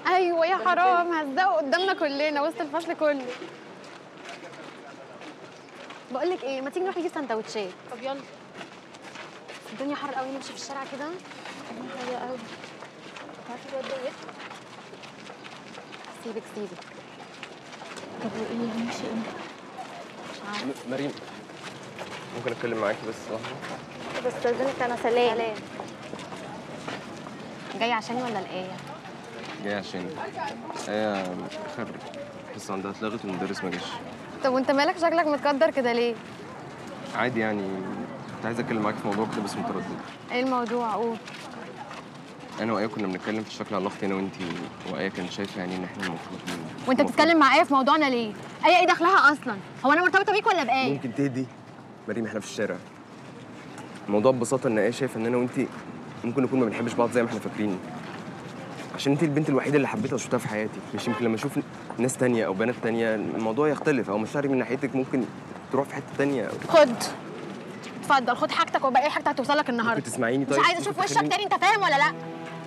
ايوه يا حرام هزقوا قدامنا كلنا وسط الفصل كله بقول لك ايه ما تيجي نروح نجيب سندوتشات طب يلا الدنيا حر قوي نمشي في الشارع كده هي قوي عارفه الواد ده ايه؟ سيبك سيبك طب وايه هنمشي امتى؟ م- مريم ممكن اتكلم معاكي بس لحظه بستاذنك انا سلام سلام جاي عشاني ولا الايه جاي عشان هي خبر بس عندها اتلغت والمدرس ما جاش طب وانت مالك شكلك متقدر كده ليه عادي يعني كنت عايز اتكلم معاكي في موضوع كده بس متردد ايه الموضوع قول انا وايه كنا بنتكلم في شكل علاقتي انا وانتي وايه كانت شايفه يعني ان احنا المفروض وانت المفروض- بتتكلم مع ايه في موضوعنا ليه ايه ايه دخلها اصلا هو انا مرتبطه بيك ولا بايه ممكن تهدي مريم احنا في الشارع الموضوع ببساطه ان ايه شايفه ان انا وانتي ممكن نكون ما بنحبش بعض زي ما احنا فاكرين عشان انت البنت الوحيده اللي حبيتها وشفتها في حياتي مش يمكن لما اشوف ناس تانية او بنات تانية الموضوع يختلف او مشاعري من ناحيتك ممكن تروح في حته تانية خد اتفضل خد حاجتك وباقي حاجتك هتوصل لك النهارده ممكن تسمعيني طيب مش عايزه اشوف ممكن وشك تخليني- تاني انت فاهم ولا لا